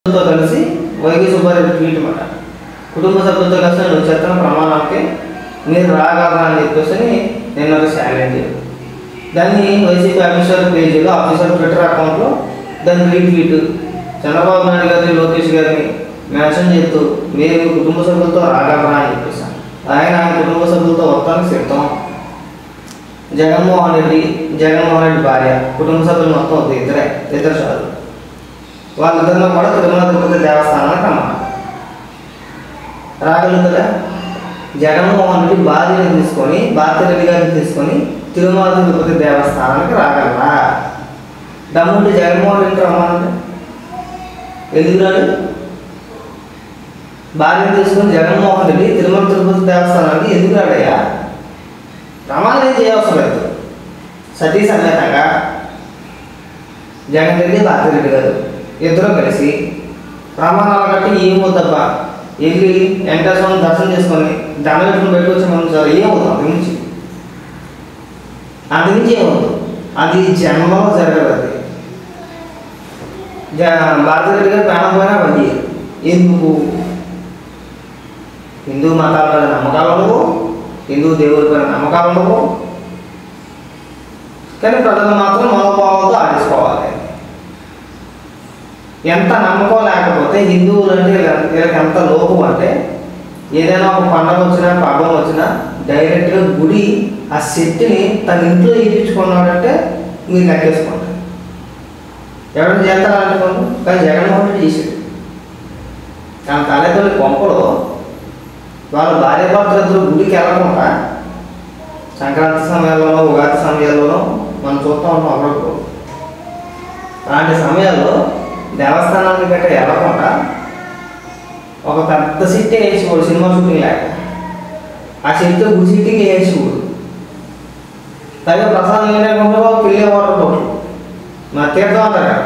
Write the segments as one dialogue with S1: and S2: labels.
S1: సభ్యులతో కలిసి YV Subbareddy tweet మాట కుటుంబ సభ్యులతో కలిసి నేను వచ్చేస్తాను ప్రమాణానికి మీరు రాగలరా అని చెప్పేసి నేను ఒక ఛాలెంజ్ దాన్ని వైసీపీ అఫీషియల్ పేజీలో అఫీషియల్ ట్విట్టర్ అకౌంట్లో దాన్ని రీట్వీట్ చంద్రబాబు నాయుడు గారిని లోకేష్ గారిని మెన్షన్ చేస్తూ మీరు మీ కుటుంబ సభ్యులతో రాగలరా అని చెప్పేసి ఆయన ఆయన కుటుంబ సభ్యులతో వస్తానికి సిద్ధం జగన్మోహన్ రెడ్డి జగన్మోహన్ రెడ్డి భార్య కుటుంబ సభ్యులు మొత్తం ఒక ఇద్దరే ఇద్దరు చాలు వాళ్ళిద్దరిలో కూడా తిరుమల తిరుపతి దేవస్థానానికి రమ్మన్నారు రాగలుగుతుందా జగన్మోహన్ రెడ్డి భార్యని తీసుకొని భారతిరెడ్డి గారిని తీసుకొని తిరుమల తిరుపతి దేవస్థానానికి రాగలరా దమ్ముంటే జగన్మోహన్ రెడ్డి రమ్మనండి ఎందుకు రాడు భార్యను తీసుకొని జగన్మోహన్ రెడ్డి తిరుమల తిరుపతి దేవస్థానానికి ఎందుకు రాడయ్యా ప్రమాణం ఏం చేయవసరం లేదు సతీ సమేతంగా జగన్ రెడ్డి భారతిరెడ్డి గారు ఇద్దరు కలిసి ప్రమాణాలు కట్టి ఏమవుద్దబ్బా వెళ్ళి వెంకటేశ్వరం దర్శనం చేసుకొని దండలెట్టుకుని పెట్టుకొచ్చి మనం సార్ ఏమవుతాం అంతకు మించి అంతకు మించి ఏమవుతాం అది జన్మలో జరగదు అది జ భారతిరెడ్డి గారు ప్రాణం పోయినా బండి ఎందుకు హిందూ మతాల మీద నమ్మకాలు ఉండవు హిందూ దేవుడి పైన నమ్మకాలు ఉండవు కానీ ప్రజలు మాత్రం మనోభావంతో ఆడించుకోవాలి ఎంత నమ్మకం లేకపోతే హిందువులు అంటే వీళ్ళ- వీళ్ళకి ఎంత లోపం అంటే ఏదైనా ఒక పండగ వచ్చినా పబ్బం వచ్చినా డైరెక్ట్గా గుడి ఆ సెట్ని తన ఇంట్లో ఇప్పించుకున్నాడంటే మీరు లెక్కేసుకోండి ఎవరైనా చేస్తారా అనుకోండి కానీ జగన్మోహన్ రెడ్డి చేసాడు కానీ తల్లిదండ్రుల కొంపలో వాళ్ళ భార్య భర్తలు ఇద్దరు గుడికి వెళ్ళకుండా సంక్రాంతి సమయాల్లోనో ఉగాది సమయాల్లోనో మనం చూస్తూ ఉంటాం అప్పుడప్పుడు అలాంటి సమయాల్లో దేవస్థానానికి గట్ట వెళ్ళకుండా ఒక పెద్ద సిట్టి వేసుకోడు సినిమా షూటింగ్ లేక ఆ సిట్టు గుడి సిట్టింగ్ వేసుకోడు తగ్గ ప్రసాదం లేకుండా పిల్లే వాటర్ బాటిల్ మా తీర్థం అంటారు కదా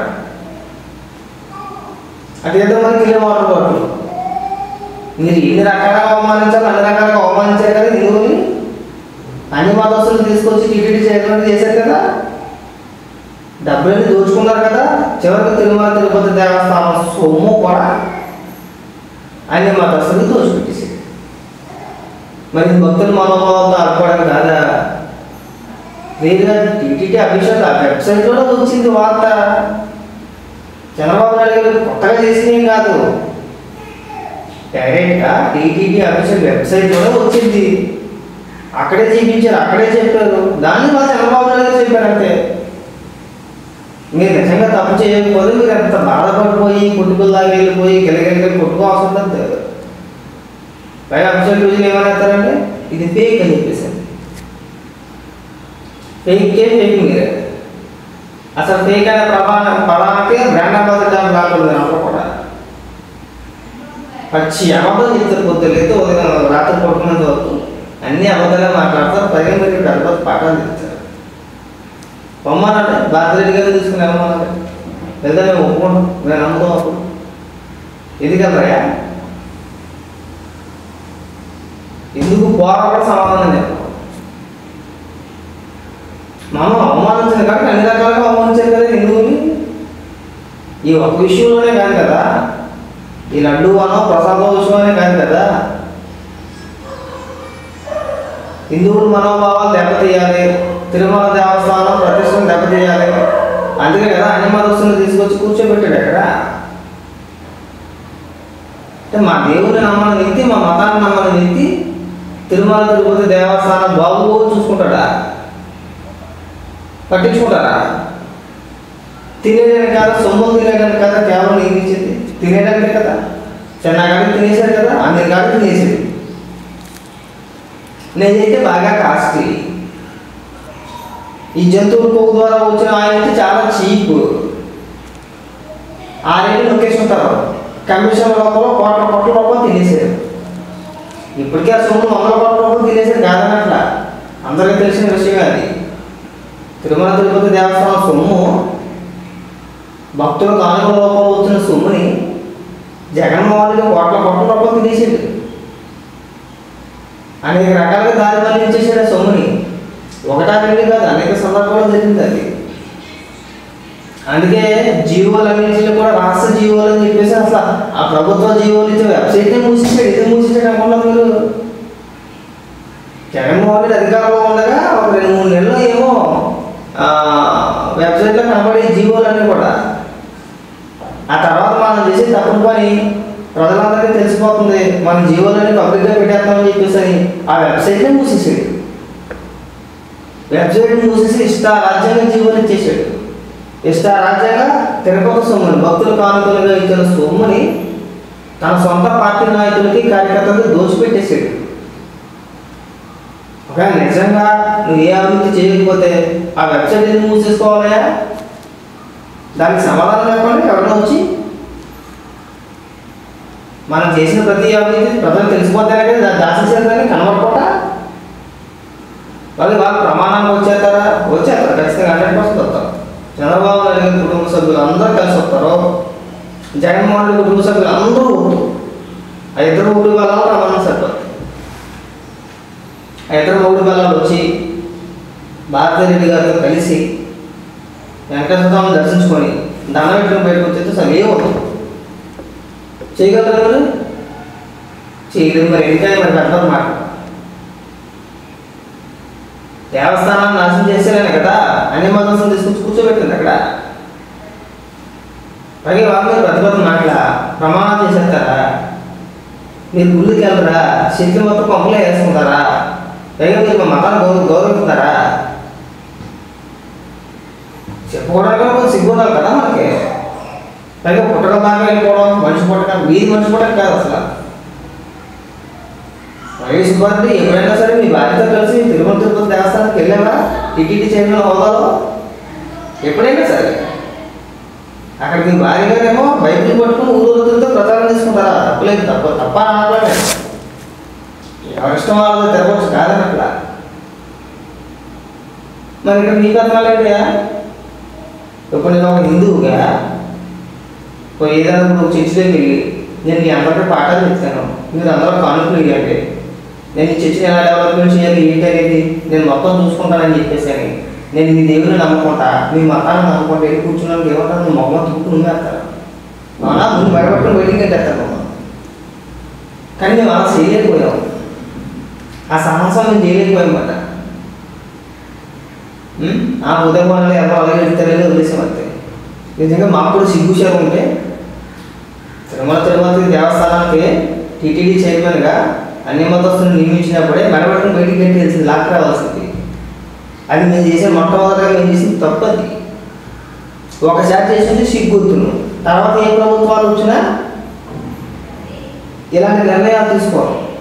S1: ఆ తీర్థం మరి పిల్లే వాటర్ బాటిల్ మీరు ఎన్ని రకాలుగా అవమానించాలి అన్ని రకాలుగా అవమానించారు కదా హిందువుని అన్ని మతస్థులు తీసుకొచ్చి టీటీడీ చేయడం చేశారు కదా డబ్బులని దోచుకున్నారు కదా చివరికి తిరుమల తిరుపతి దేవస్థానం సొమ్ము కూడా అన్ని మతస్థులు దోచుపెట్టేసి మరి భక్తుల మనోభావంతో ఆడుకోవడం కాదా వేరుగా టీటీడీ అఫీషియల్ ఆ వెబ్సైట్లో వచ్చింది వార్త చంద్రబాబు నాయుడు గారు కొత్తగా చేసినవి కాదు డైరెక్ట్గా టీటీడీ అఫీషియల్ వెబ్సైట్లోనే వచ్చింది అక్కడే చూపించారు అక్కడే చెప్పారు దాన్ని మా చంద్రబాబు నాయుడు గారు చెప్పారు అంతే మీరు నిజంగా తప్పు చేయకపోతే మీరు ఎంత బాధపడిపోయి కుటుంబాలు వెళ్ళిపోయి గిలగిలగిలి కొట్టుకోవాల్సి ఉంటుంది పైగా అఫీషియల్ రోజులు ఏమనేస్తారంటే ఇది ఫేక్ అని చెప్పేసి ఫేక్కే ఫేక్ మీరే అసలు ఫేక్ అనే ప్రభావం పదానికి బ్రాండ్ అంబాసిడర్ లాక్కుంది నాకు కూడా పచ్చి అబద్ధం చెప్తారు పొద్దు లేదు ఉదయం రాత్రి పడుకునేంత వరకు అన్ని అబద్ధాలే మాట్లాడతారు పైగా మీరు గడపతి పాఠాలు చెప్తారు పొమ్మనంటే భారతరెడ్డి గారిని తీసుకుని వెళ్ళమనండి లేదా మేము ఒప్పుకుంటాం మేము నమ్ముతాం అప్పుడు ఇది కదరా ఎందుకు పోరాట సమాధానం చెప్పాలి మనం అవమానించిన కాబట్టి అన్ని రకాలుగా అవమానించారు కదా హిందువుని ఈ ఒక విషయంలోనే కాదు కదా ఈ లడ్డు అనో ప్రసాదం విషయమనే కాదు కదా హిందువుల మనోభావాలు దెబ్బతీయాలి తిరుమల దేవస్థానం ప్రతిష్టను దెబ్బతీయాలి అందుకే కదా అన్ని మతస్థులను తీసుకొచ్చి కూర్చోబెట్టాడు అక్కడ అంటే మా దేవుని నమ్మని వ్యక్తి మా మతాన్ని నమ్మని వ్యక్తి తిరుమల తిరుపతి దేవస్థానం బాగు చూసుకుంటాడా పట్టించుకుంటారా తినేదానికి కాదు సొమ్ము తినేదానికి కదా కేవలం నీకు ఇచ్చింది తినేదానికే కదా చిన్నగాడి తినేశారు కదా అందరి కాదు తినేసేది నేనైతే బాగా కాస్ట్లీ ఈ జంతువుల కొవ్వు ద్వారా వచ్చిన ఆయిల్ అయితే చాలా చీప్ ఆ రేటు నొక్కేసుకుంటారు కమిషన్ లోపల కోట్ల కోట్ల రూపాయలు తినేసారు ఇప్పటికే ఆ సొమ్ము వందల కోట్ల రూపాయలు తినేసారు కాదనట్ల అందరికీ తెలిసిన విషయం అది తిరుమల తిరుపతి దేవస్థానం సొమ్ము భక్తులకు అనుకూల రూపంలో వచ్చిన సొమ్ముని జగన్మోహన్ రెడ్డి కోట్ల కోట్ల రూపాయలు తినేసాడు అనేక రకాలుగా దారి మళ్ళించేసాడు ఆ సొమ్ముని ఒకటా రెండు కాదు అనేక సందర్భాల్లో జరిగింది అది అందుకే జీవోలన్నింటిలో కూడా రాష్ట్ర జీవోలు అని చెప్పేసి అసలు ఆ ప్రభుత్వ జీవోలు ఇచ్చే వెబ్సైట్ని మూసేసాడు ఇది మూసేసాడు అనుకున్నా మీరు జగన్మోహన్ రెడ్డి అధికారంలో ఉండగా ఒక రెండు మూడు నెలలు ఏమో ఆ, వెబ్సైట్లో కనబడే జీవోలన్నీ కూడా ఆ తర్వాత మనం చేసే తప్పుడు పని ప్రజలందరికీ తెలిసిపోతుంది మన జీవోలన్నీ పబ్లిక్గా పెట్టేస్తామని చెప్పేసి అని ఆ వెబ్సైట్నే మూసేసాడు వెబ్సైట్ మూసేసి ఇష్ట రాజ్యాంగ జీవోలు ఇచ్చేసాడు ఇష్ట రాజ్యాంగ తిరుపతి సొమ్ముని భక్తుల కానుకలుగా ఇచ్చిన సొమ్ముని తన సొంత పార్టీ నాయకులకి కార్యకర్తలకి దోచిపెట్టేసాడు ఒకవేళ నిజంగా నువ్వు ఏ అభివృద్ధి చేయకపోతే ఆ వెబ్సైట్ ఎందుకు మూసేసుకోవాలయా దానికి సమాధానం లేకుండా ఎవరైనా వచ్చి మనం చేసిన ప్రతి అవినీతి ప్రజలు తెలిసిపోతారే కదా దాన్ని దాచేసేదాన్ని కనబడకుండా వాళ్ళు వాళ్ళు ప్రమాణానికి వచ్చేస్తారా వచ్చేస్తారు ఖచ్చితంగా హండ్రెడ్ పర్సెంట్ వస్తారు చంద్రబాబు నాయుడు గారి కుటుంబ సభ్యులు అందరూ కలిసి వస్తారు జగన్మోహన్ రెడ్డి కుటుంబ సభ్యులు అందరూ వస్తారు ఆ ఇద్దరు ఊరి వల్ల ప్రమాణం సరిపోతుంది ఆ ఇద్దరు మూడు బలాలు వచ్చి భారతీరెడ్డి గారితో కలిసి వెంకటేశ్వర స్వామిని దర్శించుకొని దండం పెట్టుకుని బయటకు వచ్చేస్తే అసలు ఏం అవుతుంది చేయగలరా మరి చేయలేదు మరి ఎందుకని మరి పెద్దది మాట దేవస్థానాన్ని నాశనం చేశారని కదా అన్ని మతస్థం తీసుకొచ్చి కూర్చోబెట్టింది అక్కడ పైగా వాళ్ళ మీద పెద్ద పెద్ద మాటల ప్రమాణం చేసేస్తారా మీరు గుళ్ళకి వెళ్ళరా శక్తి మొత్తం పంపలే వేసుకుంటారా పైగా మీరు మా మతాన్ని గౌరవ గౌరవిస్తారా చెప్పుకోవడానికి కూడా కొంచెం సిగ్గు ఉండాలి కదా మనకి పైగా పుట్టక దాకా వెళ్ళిపోవడం మనిషి పుట్టక వీధి మనిషి పుట్టక కాదు అసలు వైఎస్ సుబ్బారెడ్డి ఎప్పుడైనా సరే మీ భార్యతో కలిసి తిరుమల తిరుపతి దేవస్థానానికి వెళ్ళావా టికెట్ చేయడం హోదాలో ఎప్పుడైనా సరే అక్కడ మీ భార్య గారేమో బైబిల్ పట్టుకుని ఊరూరుతో ప్రచారం చేసుకుంటారా తప్పలేదు తప్ప తప్ప అనట్లే ఎవరిష్టం వాళ్ళతో తిరగవచ్చు కాదని అక్కడ మరి ఇక్కడ మీ కథనాలు ఏంటయా ఇప్పుడు నేను ఒక హిందువుగా ఇప్పుడు ఏదైనా ఇప్పుడు చర్చిలోకి వెళ్ళి నేను మీ అందరికీ పాఠాలు చెప్తాను మీరు అందరూ కానుకలు ఇవ్వండి నేను ఈ చర్చిని ఎలా డెవలప్మెంట్ చేయాలి ఏంటి అనేది నేను మొత్తం చూసుకుంటానని చెప్పేసి అని నేను మీ దేవుని నమ్ముకుంటా మీ మతాన్ని నమ్ముకుంటా వెళ్ళి కూర్చున్నాను ఏమంటారు నువ్వు మొహమ్మ తుక్కు నువ్వు వేస్తారు అవునా ముందు బయటపట్టుకుని బయటికి కట్టేస్తాను మమ్మల్ని కానీ మేము అలా చేయలేకపోయాం ఆ సాహసం మేము చేయలేకపోయామన్నమాట ఉం? ఆ ఉదయం వాళ్ళు ఎవరు అలాగే వెళ్తారని వదిలేసాం అంతే నిజంగా మాకు కూడా సిగ్గుశారు ఉంటే తిరుమల తిరుపతి దేవస్థానానికి టీటీడీ చైర్మన్గా అన్ని మతస్థులను నియమించినప్పుడే మెడబెట్టుకుని బయటికి గట్టి తెలిసింది లాక్ రావాల్సింది అది మేము చేసే మొట్టమొదటిగా మేము చేసింది తప్పు అది ఒకసారి చేసింది సిగ్గుతును తర్వాత ఏ ప్రభుత్వాలు వచ్చినా ఇలాంటి నిర్ణయాలు తీసుకోవాలి